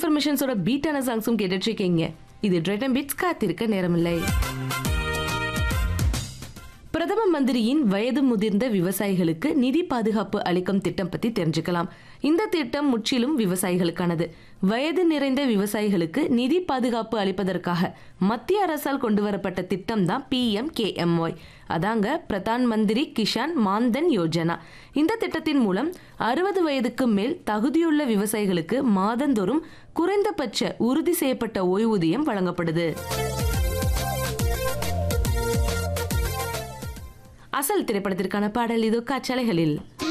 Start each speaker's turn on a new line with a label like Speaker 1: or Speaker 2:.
Speaker 1: இன்ஃபர்மேஷன்ஸோட பீட்டான சாங்ஸும் கேட்டுட்டு இருக்கீங்க இது ட்ரெட்டன் பீட்ஸ் காத்திருக்க நேரமில்லை பிரதம மந்திரியின் வயது முதிர்ந்த விவசாயிகளுக்கு நிதி பாதுகாப்பு அளிக்கும் திட்டம் பத்தி தெரிஞ்சுக்கலாம் இந்த திட்டம் முற்றிலும் விவசாயிகளுக்கானது வயது நிறைந்த விவசாயிகளுக்கு நிதி பாதுகாப்பு அளிப்பதற்காக மத்திய அரசால் கொண்டு வரப்பட்ட திட்டம் தான் பி எம் கே அதாங்க பிரதான் மந்திரி கிஷான் மான்தன் யோஜனா இந்த திட்டத்தின் மூலம் அறுபது வயதுக்கு மேல் தகுதியுள்ள விவசாயிகளுக்கு மாதந்தோறும் குறைந்தபட்ச உறுதி செய்யப்பட்ட ஓய்வூதியம் வழங்கப்படுது அசல் திரைப்படத்திற்கான பாடல் இதோ காற்றலைகளில்